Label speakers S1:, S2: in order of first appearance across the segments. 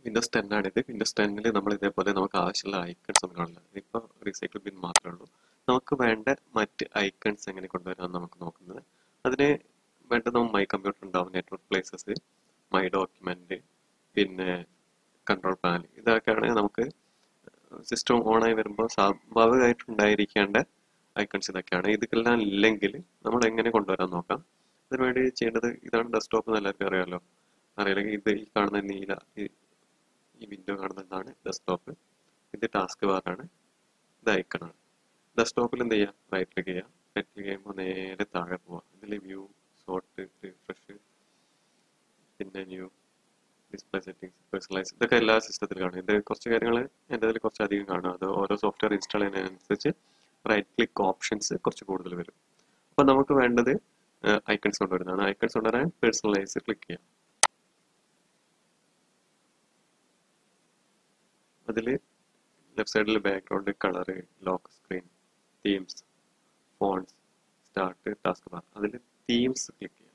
S1: Windows ten ആണ് ഇത് Windows ടെന്നിൽ നമ്മൾ ഇതേപോലെ നമുക്ക് ആവശ്യമുള്ള ഐക്കൺസ് ഒന്നും കാണില്ല ഇപ്പോൾ റീസൈക്കിൾ ബിൻ മാത്രമേ ഉള്ളൂ നമുക്ക് വേണ്ട മറ്റ് ഐക്കൺസ് എങ്ങനെ കൊണ്ടുവരാമെന്ന് നമുക്ക് നോക്കുന്നത് അതിന് വേണ്ട നമ്മൾ മൈ കമ്പ്യൂട്ടർ ഉണ്ടാവും നെറ്റ്വർക്ക് പ്ലേസസ് മൈ ഡോക്യുമെന്റ് പിന്നെ കൺട്രോൾ പാനൽ ഇതൊക്കെയാണ് നമുക്ക് സിസ്റ്റം ഓൺ ആയി വരുമ്പോൾ സ്വാഭാവികമായിട്ട് ഉണ്ടായിരിക്കേണ്ട ഐക്കൺസ് ഇതൊക്കെയാണ് ഇതൊക്കെല്ലാം ഇല്ലെങ്കിൽ നമ്മൾ എങ്ങനെ കൊണ്ടുവരാൻ നോക്കാം അതിനുവേണ്ടി ചെയ്യേണ്ടത് ഇതാണ് ഡെസ്ക്ടോപ്പ് എന്ന് എല്ലാവർക്കും അറിയാമല്ലോ അറിയില്ലെങ്കിൽ ഇത് ഈ കാണുന്ന നീല ഈ- ഈ വിൻഡോ കാണുന്നതാണ് ഡെസ്ക്ടോപ്പ് ഇത് ടാസ്ക് ബാറാണ് ഇത് ഐക്കണാണ് ഡെസ്ക്ടോപ്പിൽ എന്ത് ചെയ്യാം റൈറ്റ് ക്ലിക്ക് ചെയ്യാം റൈറ്റ് ക്ലിക്ക് ചെയ്യുമ്പോൾ നേരെ താഴെ പോവാം ഇതിൽ വ്യൂ സോർട്ട് റിഫ്രഷ് പിന്നെ ന്യൂ ഡിസ്പ്ലേ സെറ്റിംഗ്സ് പേഴ്സണലൈസ് ഇതൊക്കെ എല്ലാ സിസ്റ്റത്തിലും കാണും ഇത് കുറച്ച് കാര്യങ്ങൾ എൻ്റെ ഇതിൽ കുറച്ച് അധികം കാണും അത് ഓരോ സോഫ്റ്റ്വെയർ ഇൻസ്റ്റാൾ ചെയ്യുന്നതിനനുസരിച്ച് റൈറ്റ് ക്ലിക്ക് ഓപ്ഷൻസ് കുറച്ച് കൂടുതൽ വരും അപ്പോൾ നമുക്ക് വേണ്ടത് ഐക്കൺസ് കൊണ്ടുവരുന്നതാണ് ഐക്കൺസ് കൊണ്ടുവരാൻ പേഴ്സണലൈസ് ക്ലിക്ക് ചെയ്യാം അതിൽ ലെഫ്റ്റ് സൈഡിൽ background colour lock screen themes fonts start task bar അതിൽ തീംസ് ക്ലിക്ക് ചെയ്യാം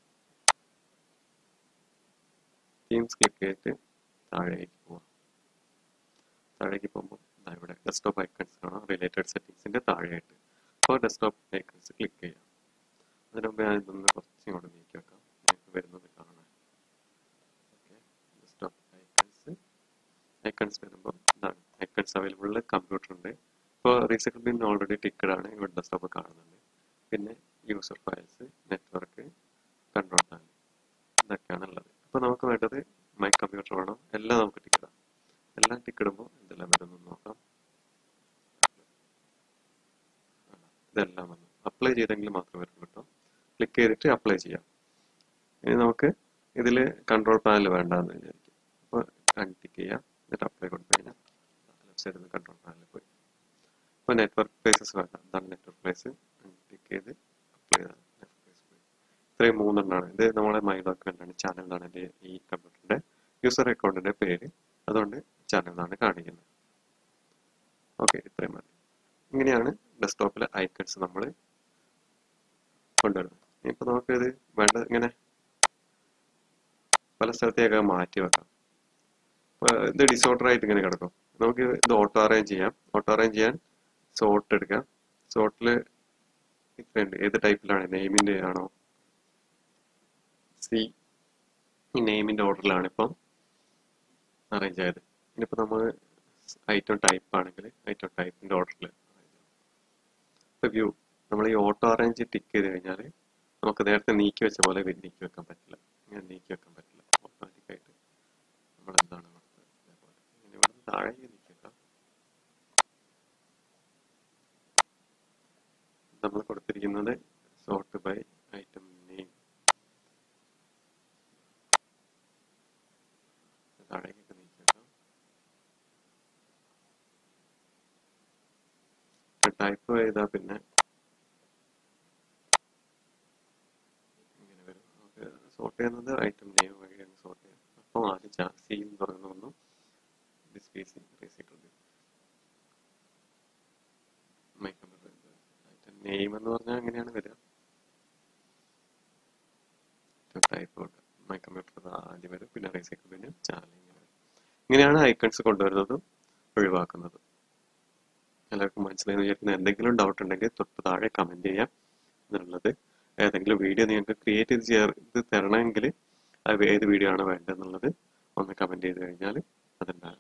S1: തീംസ് ക്ലിക്ക് ചെയ്തിട്ട് താഴേക്ക് പോവാം താഴേക്ക് പോകുമ്പോൾ ദാ ഇവിടെ ഡെസ്ക്ടോപ്പ് ഐക്കൺസ് കാണാം റിലേറ്റഡ് സെറ്റിംഗ്സിന്റെ താഴെയായിട്ട് അപ്പോൾ ഡെസ്ക്ടോപ്പ് ഐക്കൺസ് ക്ലിക്ക് ചെയ്യാം അതിന് മുമ്പ് ഞാൻ ഇതൊന്ന് കുറച്ചും ഇങ്ങോട്ട് നീക്കി വെക്കാം നിങ്ങൾക്ക് വരുന്നത് കാണാൻ ഓക്കെ ഡെസ്ക്ടോപ്പ് ഐക്കൺസ് ഐക്കൺസ് വരുമ്പോൾ ഇതാണ് ഐക്കൺസ് അവൈലബിൾ കമ്പ്യൂട്ടർ ഉണ്ട് ഇപ്പോൾ റീസൈക്കിൾ ബിൻ ഓൾറെഡി ടിക്കഡ് ആണ് ഇവിടെ ഡെസ്ക്ടോപ്പ് കാണുന്നുണ്ട് പിന്നെ user files network control panel ഇതൊക്കെയാണ് ഉള്ളത് അപ്പോൾ നമുക്ക് വേണ്ടത് മൈ കമ്പ്യൂട്ടർ വേണം എല്ലാം നമുക്ക് ടിക്കടാം എല്ലാം ടിക്കിടുമ്പോൾ എന്തെല്ലാം വരുന്നു നോക്കാം ഇതെല്ലാം വന്നു അപ്ലൈ ചെയ്തെങ്കിൽ മാത്രമേ വരുള്ളൂ കേട്ടോ ക്ലിക്ക് ചെയ്തിട്ട് അപ്ലൈ ചെയ്യാം ഇനി നമുക്ക് ഇതിൽ കൺട്രോൾ പാനൽ വേണ്ടെന്ന് വിചാരിക്കും അപ്പോൾ അൺടിക്ക് ചെയ്യാം എന്നിട്ട് അപ്ലൈ കൊടുത്തു കഴിഞ്ഞാൽ ലെഫ്റ്റ് സൈഡിൽ നിന്ന് കൺട്രോൾ പാനൽ പോയി ഇപ്പോൾ നെറ്റ്വർക്ക് പ്ലേസസ് വേണ്ട എന്താണ് നെറ്റ്വർക്ക് പ്ലേസ് അൺടിക്ക് ചെയ്ത് അപ്ലൈ ചെയ്താൽ നെറ്റ്വർക്ക് പ്ലേസ് പോയി ഇത്രയും മൂന്നെണ്ണമാണ് ഇത് നമ്മളെ മൈ ഡോക്യുമെന്റ് ആണ് ചാനൽ എന്നാണ് എൻ്റെ ഈ കമ്പ്യൂട്ടറിന്റെ യൂസർ അക്കൗണ്ടിന്റെ പേര് അതുകൊണ്ട് ചാനൽ എന്നാണ് കാണിക്കുന്നത് ഓക്കെ ഇത്രയും മതി ഇങ്ങനെയാണ് ഡെസ്ക്ടോപ്പിലെ ഐക്കൺസ് നമ്മൾ കൊണ്ടുവരുന്നത് ഇനിയിപ്പോൾ നമുക്ക് ഇത് വേണ്ട ഇങ്ങനെ പല സ്ഥലത്തേക്ക് മാറ്റി വെക്കാം ഇപ്പൊ ഇത് ഡിസോർഡർ ആയിട്ട് ഇങ്ങനെ കിടക്കും നമുക്ക് ഇത് ഓട്ടോ അറേഞ്ച് ചെയ്യാം ഓട്ടോ അറേഞ്ച് ചെയ്യാൻ സോർട്ട് എടുക്കാം സോർട്ടിൽ ഇത്രയുണ്ട് ഏത് ടൈപ്പിലാണ് നെയിമിന്റെ ആണോ സി ഈ നെയിമിന്റെ ഓർഡറിലാണ് ഇപ്പം അറേഞ്ച് ആയത് ഇനിയിപ്പോൾ നമ്മൾ ഐറ്റം ടൈപ്പ് ആണെങ്കിൽ ഐറ്റം ടൈപ്പിന്റെ ഓർഡറിൽ ഇപ്പോൾ വ്യൂ നമ്മൾ ഈ ഓട്ടോ അറേഞ്ച് ടിക്ക് ചെയ്ത് കഴിഞ്ഞാൽ നമുക്ക് നേരത്തെ നീക്കി വെച്ച പോലെ വി- നീക്കി വെക്കാൻ പറ്റില്ല ഇങ്ങനെ നീക്കി വെക്കാൻ പറ്റില്ല ഓട്ടോമാറ്റിക്കായിട്ട് നമ്മൾ എന്താണ് കൊടുത്തത് ഇതേപോലെ ഇങ്ങനെ ഇവിടെ നിന്ന് താഴേക്ക് നീക്കി വെക്കാം നമ്മൾ കൊടുത്തിരിക്കുന്നത് സോർട്ട് ബൈ ഐറ്റം നെയിം താഴേക്കൊക്കെ നീക്കി വെക്കാം ടൈപ്പ് ചെയ്താൽ പിന്നെ ഇങ്ങനെ വരും നമുക്ക് സോർട്ട് ചെയ്യുന്നത് ഐറ്റം നെയിം വഴിയാണ് സോർട്ട് ചെയ്യുന്നത് അപ്പോൾ ആദ്യം സി എന്ന് പറയുന്ന ഒന്നും ഡിസ്പേസിങ് recycle my computer item name എന്ന് പറഞ്ഞാൽ അങ്ങനെയാണ് വരിക ടൈപ്പ് മൈ കമ്പ്യൂട്ടർ ആദ്യം വരും പിന്നെ റീസൈക്കിൾ പിന്നെ ചാനൽ ഇങ്ങനെ വരും ഇങ്ങനെയാണ് ഐക്കൺസ് കൊണ്ടുവരുന്നതും ഒഴിവാക്കുന്നതും എല്ലാവർക്കും മനസ്സിലായെന്ന് വിചാരിക്കുന്ന എന്തെങ്കിലും ഡൗട്ട് ഉണ്ടെങ്കിൽ തൊട്ട് താഴെ കമന്റ് ചെയ്യാം എന്നുള്ളത് ഏതെങ്കിലും വീഡിയോ നിങ്ങൾക്ക് ക്രിയേറ്റ് ചെയ്ത് ചേർത്ത് തരണമെങ്കിൽ അത് ഏത് വീഡിയോ ആണ് വേണ്ടതെന്നുള്ളത് ഒന്ന് കമന്റ് ചെയ്ത് കഴിഞ്ഞാൽ അതുണ്ടാകും